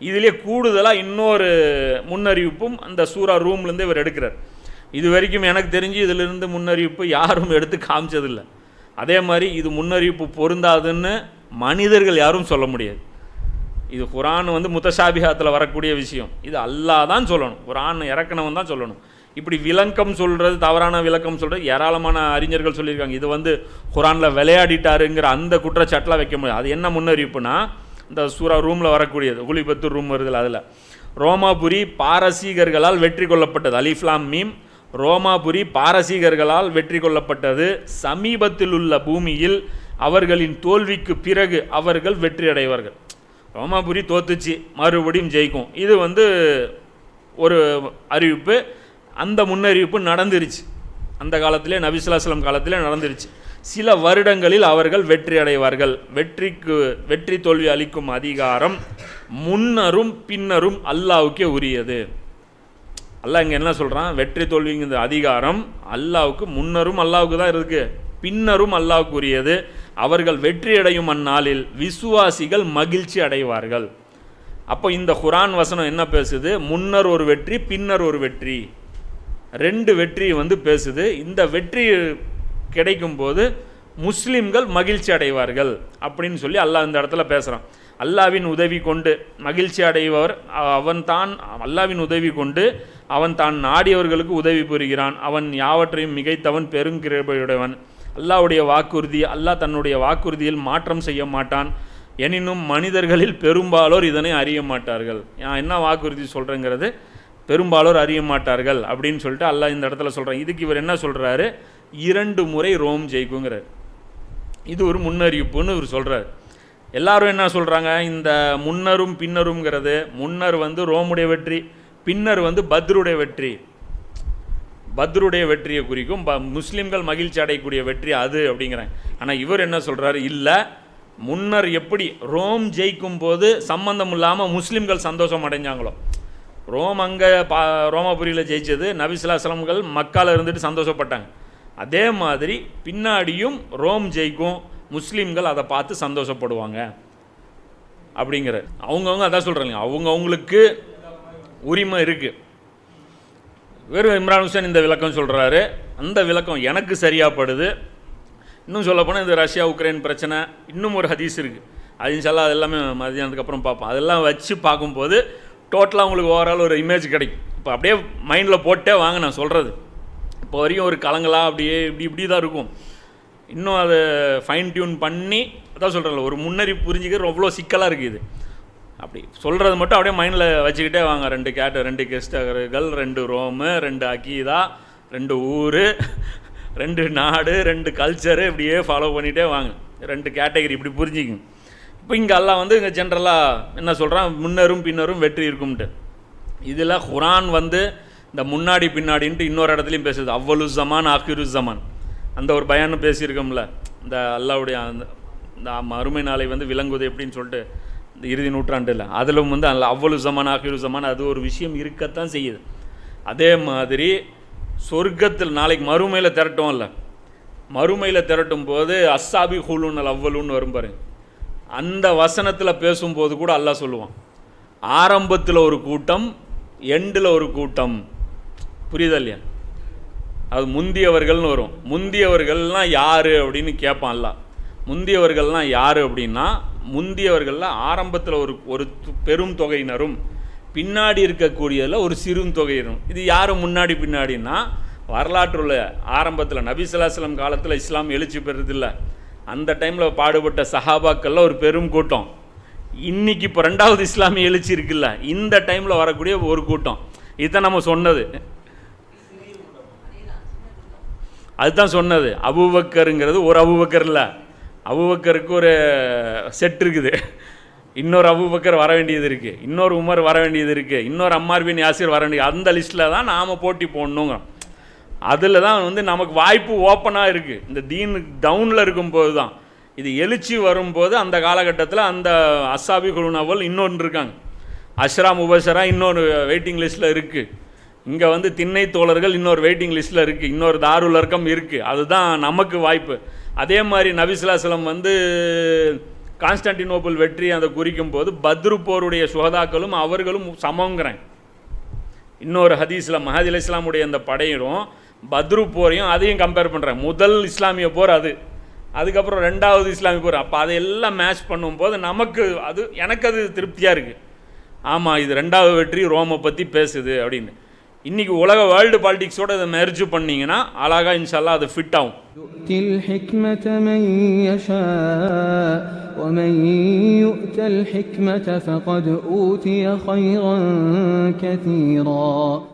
இதிலே கூடுதலாக இன்னொரு முன்னறிவிப்பும் அந்த சூரா ரூம்லேருந்து இவர் எடுக்கிறார் இது வரைக்கும் எனக்கு தெரிஞ்சு இதிலிருந்து முன்னறிவிப்பு யாரும் எடுத்து காமிச்சதில்லை அதே மாதிரி இது முன்னறிவிப்பு பொருந்தாதுன்னு மனிதர்கள் யாரும் சொல்ல முடியாது இது குரான் வந்து முத்தசாபிஹாத்தில் வரக்கூடிய விஷயம் இது அல்லாஹ் தான் சொல்லணும் குரான் இறக்கணவன் தான் சொல்லணும் இப்படி விளக்கம் சொல்கிறது தவறான விளக்கம் சொல்கிறது ஏராளமான அறிஞர்கள் சொல்லியிருக்காங்க இது வந்து குரானில் விளையாடிட்டாருங்கிற அந்த குற்றச்சாட்டெலாம் வைக்க முடியாது அது என்ன முன்னறிவிப்புனா இந்த சூரா ரூமில் வரக்கூடியது குலிபத்து ரூம் வருதுல அதில் ரோமாபுரி பாரசீகர்களால் வெற்றி கொள்ளப்பட்டது அலிஃப்லாம் மீம் ரோமாபுரி பாரசீகர்களால் வெற்றி கொள்ளப்பட்டது சமீபத்தில் உள்ள பூமியில் அவர்களின் தோல்விக்கு பிறகு அவர்கள் வெற்றி அடைவார்கள் ரோமாபுரி தோத்துச்சு மறுபடியும் ஜெயிக்கும் இது வந்து ஒரு அறிவிப்பு அந்த முன்னறிவிப்பு நடந்துருச்சு அந்த காலத்திலே நபிசுல்லாஸ்லம் காலத்திலே நடந்துருச்சு சில வருடங்களில் அவர்கள் வெற்றி அடைவார்கள் வெற்றிக்கு வெற்றி தோல்வி அளிக்கும் அதிகாரம் முன்னரும் பின்னரும் அல்லாவுக்கே உரியது அல்லாஹ் இங்கே என்ன சொல்கிறான் வெற்றி தோல்விங்கிற அதிகாரம் அல்லாவுக்கு முன்னரும் அல்லாவுக்கு தான் இருக்கு பின்னரும் அல்லாவுக்கு உரியது அவர்கள் வெற்றி அடையும் அந்நாளில் விசுவாசிகள் மகிழ்ச்சி அடைவார்கள் அப்போ இந்த குரான் வசனம் என்ன பேசுது முன்னர் ஒரு வெற்றி பின்னர் ஒரு வெற்றி ரெண்டு வெற்றி வந்து பேசுது இந்த வெற்றி கிடைக்கும் போது முஸ்லிம்கள் மகிழ்ச்சி அடைவார்கள் அப்படின்னு சொல்லி அல்லாஹ் இந்த இடத்துல பேசுகிறான் அல்லாவின் உதவி கொண்டு மகிழ்ச்சி அடைபவர் அவன் தான் அல்லாவின் உதவி கொண்டு அவன் தான் நாடியவர்களுக்கு உதவி புரிகிறான் அவன் யாவற்றையும் மிகைத்தவன் பெருங்கிருபையுடையவன் அல்லாவுடைய வாக்குறுதி அல்லாஹ் தன்னுடைய வாக்குறுதியில் மாற்றம் செய்ய மாட்டான் எனினும் மனிதர்களில் பெரும்பாலோர் இதனை அறிய மாட்டார்கள் நான் என்ன வாக்குறுதி சொல்கிறேங்கிறது பெரும்பாலோர் அறிய மாட்டார்கள் அப்படின்னு சொல்லிட்டு அல்லாஹ் இந்த இடத்துல சொல்கிறான் இதுக்கு இவர் என்ன சொல்கிறாரு இரண்டு முறை ரோம் ஜெயிக்குங்கிறார் இது ஒரு முன்னறிவிப்புன்னு இவர் சொல்கிறார் எல்லாரும் என்ன சொல்கிறாங்க இந்த முன்னரும் பின்னருங்கிறது முன்னர் வந்து ரோமுடைய வெற்றி பின்னர் வந்து பத்ருடைய வெற்றி பத்ருடைய வெற்றியை குறிக்கும் ப முஸ்லீம்கள் மகிழ்ச்சி அடையக்கூடிய வெற்றி அது அப்படிங்கிறாங்க ஆனால் இவர் என்ன சொல்கிறாரு இல்லை முன்னர் எப்படி ரோம் ஜெயிக்கும் போது சம்பந்தம் இல்லாமல் முஸ்லீம்கள் சந்தோஷம் அடைஞ்சாங்களோ ரோம் அங்கே பா ரோமாபுரியில் ஜெயிச்சது நபிசுல்லாஸ்லம்கள் மக்கால இருந்துட்டு சந்தோஷப்பட்டாங்க அதே மாதிரி பின்னாடியும் ரோம் ஜெயிக்கும் முஸ்லீம்கள் அதை பார்த்து சந்தோஷப்படுவாங்க அப்படிங்கிற அவங்கவுங்க அதான் சொல்கிறாங்க அவங்கவுங்களுக்கு உரிமை இருக்குது வெறும் இம்ரான் ஹுசேன் இந்த விளக்கம் சொல்கிறாரு அந்த விளக்கம் எனக்கு சரியாகப்படுது இன்னும் சொல்லப்போனால் இந்த ரஷ்யா உக்ரைன் பிரச்சனை இன்னும் ஒரு ஹதீஸ் இருக்குது அது இன்ஷால்லா அது எல்லாமே மதியானத்துக்கு அப்புறம் பார்ப்போம் அதெல்லாம் வச்சு பார்க்கும்போது டோட்டலாக உங்களுக்கு ஓவரால் ஒரு இமேஜ் கிடைக்கும் இப்போ அப்படியே மைண்டில் போட்டே வாங்க நான் சொல்கிறது இப்போ வரையும் ஒரு கலங்களாக அப்படியே இப்படி இப்படி தான் இருக்கும் இன்னும் அதை ஃபைன் டியூன் பண்ணி அதான் சொல்கிறேன்ல ஒரு முன்னறி புரிஞ்சுக்கிற அவ்வளோ சிக்கலாக இருக்குது இது அப்படி சொல்கிறது மட்டும் அப்படியே மைண்டில் வச்சுக்கிட்டே வாங்க ரெண்டு கேட்டு ரெண்டு கெஸ்டர்கள் ரெண்டு ரோமு ரெண்டு அக்கீதா ரெண்டு ஊர் ரெண்டு நாடு ரெண்டு கல்ச்சரு இப்படியே ஃபாலோ பண்ணிகிட்டே வாங்க ரெண்டு கேட்டகரி இப்படி புரிஞ்சுக்குங்க இப்போ இங்கே எல்லாம் வந்து இங்கே ஜென்ரலாக என்ன சொல்கிறான் முன்னரும் பின்னரும் வெற்றி இருக்கும்ட்டு இதில் குரான் வந்து இந்த முன்னாடி பின்னாடின்ட்டு இன்னொரு இடத்துலையும் பேசுது அவ்வளு ஜமான் ஆக்கிரு ஜமான் அந்த ஒரு பயான்னு பேசியிருக்கோம்ல இந்த அல்லாவுடைய அந்த இந்த மறுமை நாளை வந்து விளங்குவது எப்படின்னு சொல்லிட்டு இந்த இறுதி நூற்றாண்டில் அதிலும் வந்து அல்ல அவ்வளவு ஜமான் ஆகிரு ஜமான் அது ஒரு விஷயம் இருக்கத்தான் செய்யுது அதே மாதிரி சொர்க்கத்தில் நாளைக்கு மறுமையில் திரட்டோம்ல மறுமையில் திரட்டும் போது அஸ்ஸாபி ஹுலுன்னு அவ்வளுன்னு வரும் பாருங்க அந்த வசனத்தில் பேசும்போது கூட அல்லாஹ் சொல்லுவான் ஆரம்பத்தில் ஒரு கூட்டம் எண்டில் ஒரு கூட்டம் புரியுதா இல்லையா அது முந்தியவர்கள்னு வரும் முந்தியவர்கள்லாம் யார் அப்படின்னு கேட்பான் அல்லாஹ் முந்தியவர்கள்லாம் யார் அப்படின்னா முந்தியவர்களில் ஆரம்பத்தில் ஒரு ஒரு து- பெரும் தொகையினரும் பின்னாடி இருக்கக்கூடியதில் ஒரு சிறும் தொகையினரும் இது யார் முன்னாடி பின்னாடின்னா வரலாற்றுள்ள ஆரம்பத்தில் நபிசுல்லாஸ்லம் காலத்தில் இஸ்லாம் எழுச்சி பெறுறதில்ல அந்த டைமில் பாடுபட்ட சஹாபாக்கள்ல ஒரு பெரும் கூட்டம் இன்னைக்கு இப்போ ரெண்டாவது இஸ்லாமிய எழுச்சி இருக்குல்ல இந்த டைமில் வரக்கூடிய ஒரு கூட்டம் இதுதான் நம்ம சொன்னது அதுதான் சொன்னது அபூபக்கருங்கிறது ஒரு அபூபக்கர் இல்லை அபூபக்கருக்கு ஒரு செட் இருக்குது இன்னொரு அபூபக்கர் வர வேண்டியது இருக்குது இன்னொரு உமர் வர வேண்டியது இருக்குது இன்னொரு அம்மார் பின் யாசிர் வர வேண்டியது அந்த லிஸ்ட்டில் தான் நாம் போட்டி போடணுங்க அதில் தான் வந்து நமக்கு வாய்ப்பு ஓப்பனாக இருக்குது இந்த தீன் டவுனில் இருக்கும்போது தான் இது எழுச்சி வரும்போது அந்த காலகட்டத்தில் அந்த அசாபி குழுனவல் இன்னொன்று இருக்காங்க அஷ்ரா முபஷரா இன்னொரு வெயிட்டிங் லிஸ்ட்டில் இருக்குது இங்கே வந்து திண்ணை தோழர்கள் இன்னொரு வெயிட்டிங் லிஸ்ட்டில் இருக்குது இன்னொரு தாருல் அர்க்கம் இருக்குது அதுதான் நமக்கு வாய்ப்பு அதே மாதிரி நபிசுல்லாஸ்லம் வந்து கான்ஸ்டான்டினோபிள் வெற்றி அதை குறிக்கும் போது பத்ரு போருடைய சுகதாக்களும் அவர்களும் சமங்கிறேன் இன்னொரு ஹதீஸில் மஹதி அலி இஸ்லாமுடைய அந்த படையும் பத்ரு போரையும் அதையும் கம்பேர் பண்ணுறேன் முதல் இஸ்லாமிய போர் அது அதுக்கப்புறம் ரெண்டாவது இஸ்லாமிய போர் அப்போ அதையெல்லாம் மேட்ச் பண்ணும்போது நமக்கு அது எனக்கு அது திருப்தியாக இருக்குது ஆமாம் இது ரெண்டாவது வெற்றி ரோமை பற்றி பேசுது அப்படின்னு இன்றைக்கி உலக வேர்ல்டு பாலிடிக்ஸோட இதை மெர்ஜ் பண்ணிங்கன்னா அழகாக இன்ஷால்லா அது ஃபிட் ஆகும் يؤتي الحكمة من يشاء ومن يؤت الحكمة فقد أوتي خيرا كثيرا